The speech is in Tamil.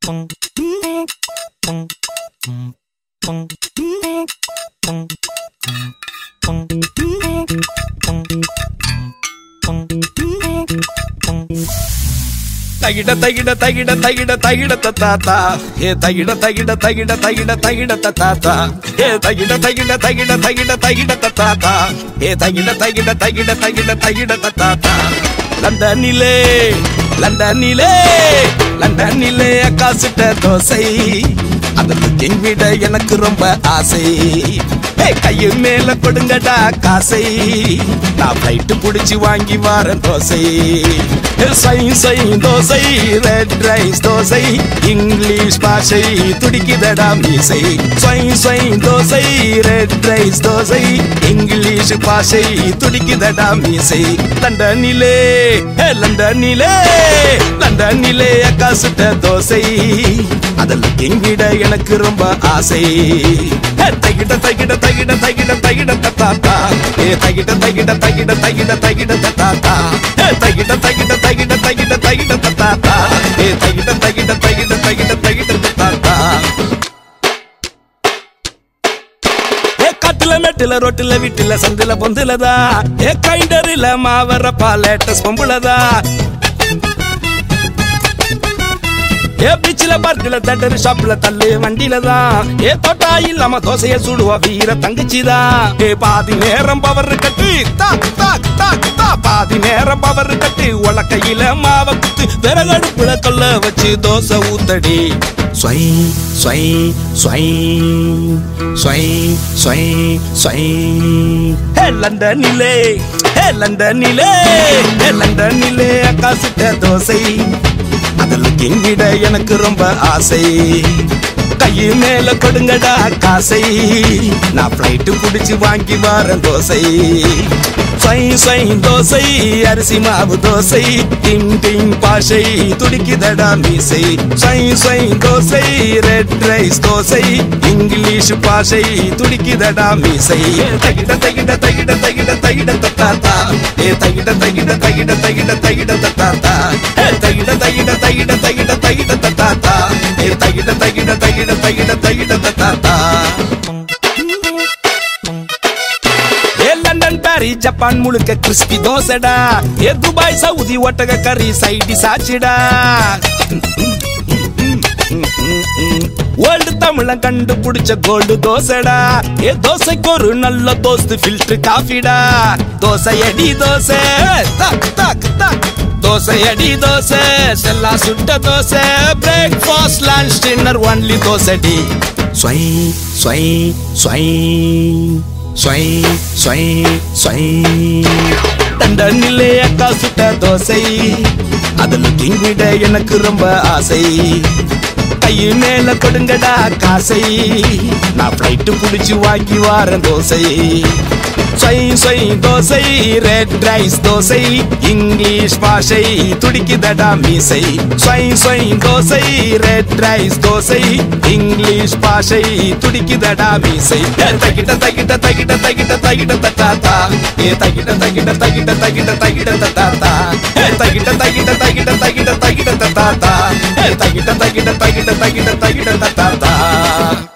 தகிட தகிட தகிட தகிட தகிட தாத்தா ஏ தகிட தகிட தகிட தகிட தகிட தாத்தா ஏ தகிட தகிட தகிட தகிட தகிட தாத்தா ஏ தகிட தகிட தகிட தகிட தகிட தாத்தா லண்டனிலே லண்டனிலே லண்டனிலே அக்காசிட்ட தோசை அதற்கு விட எனக்கு ரொம்ப ஆசை ஏய், கையு மேல கொடுங்கடா காசை நான் பிளைட்டு புடிச்சு வாங்கி வாரேன் தோசை சை சை dosa red rice dosa English பாஷை துடிக்குதடா மீசை சை சை dosa red rice dosa English பாஷை துடிக்குதடா மீசை லண்டனிலே ஏ, லண்டனிலே லண்டனிலே அக்கா சுட்ட தோசை அதில் கிங்கிட எனக்கு ரொம்ப ஆசை ஏ, தகிட தகிட தகிட தகிட தகிட தாத்தா ஏ தகிட தகிட தகிட தகிட தகிட தாத்தா ஏ தகிட தகிட தகிட தகிட தகிட தாத்தா ஏ தகிட தகிட தகிட தகிட தகிட தாத்தா ஏ காட்டுல மெட்டுல ரொட்டுல வீட்டுல சந்துல பொந்துலதா ஏ கைண்டரில மாவரப்பா லேட்டஸ் பொம்புலதா ஏ பீச்சில பார்க்கல தட்டரு ஷாப்ல தள்ளு வண்டியில தான் ஏ தொட்டா இல்லாம தோசைய சுடுவா வீர தங்கச்சிதா ஏ பாதி நேரம் பவர் கட்டு தாக் தாக் தாக் தா பாதி நேரம் பவர் கட்டு உலக்கையில மாவ குத்து விறகடுப்புல கொல்ல வச்சு தோசை ஊத்தடி ஸ்வை ஸ்வை ஸ்வை ஸ்வை ஸ்வை ஸ்வை ஹே லண்டனிலே ஹே லண்டனிலே ஹே லண்டனிலே அக்கா சுட்ட தோசை அதில் கிங்கிட எனக்கு ரொம்ப ஆசை கையு மேல கொடுங்கடா காசை நான் பிளைட்டு புடிச்சு வாங்கி வரேன் தோசை சொய் சொய் தோசை அரிசி மாவு தோசை டிங் டிங் பாஷை துடிக்குதடா மீசை சொய் சொய் dosa red rice dosa English பாஷை துடிக்குதடா மீசை தகிட தகிட தகிட தகிட தகிட தாத்தா ஏ தகிட தகிட தகிட தகிட தகிட தாத்தா ஏ தகிட தகிட தகிட தகிட தகிட தாத்தா ஏ தகிட தகிட தகிட தகிட தகிட தாத்தா ஏ லண்டன் பாரி ஜப்பான் முழுக்க கிறிஸ்பி தோசைடா ஏ துபாய் சவுதி ஒட்டக கறி சைடி சாச்சிடா வேர்ல்டு தமிழன் கண்டுபிடிச்ச கோல்டு தோசைடா ஏ தோசைக்கு ஒரு நல்ல தோஸ்து ஃபில்டர் காஃபிடா தோசை அடி தோசை தாக் தாக் தாக் தோசை அடி தோசை செல்லா சுட்ட dosa breakfast lunch dinner only dosa டி ஸ்வை ஸ்வை ஸ்வை ஸ்வை ஸ்வை ஸ்வை தண்டனிலே அக்கா சுட்ட தோசை அதில் கிங்கிட எனக்கு ரொம்ப ஆசை கையு மேல கொடுங்கடா காசை நான் பிளைட்டு புடிச்சு வாங்கி வாரேன் தோசை சொய் சொய் dosa red rice dosa English பாஷை துடிக்குதடா மீசை சொய் சொய் dosa red rice dosa English பாஷை துடிக்குதடா மீசை ஏ, தகிட தகிட தகிட தகிட தகிட தாத்தா ஏ தகிட தகிட தகிட தகிட தகிட தாத்தா ஏ தகிட தகிட தகிட தகிட தகிட தாத்தா ஏ தகிட தகிட தகிட தகிட தகிட தாத்தா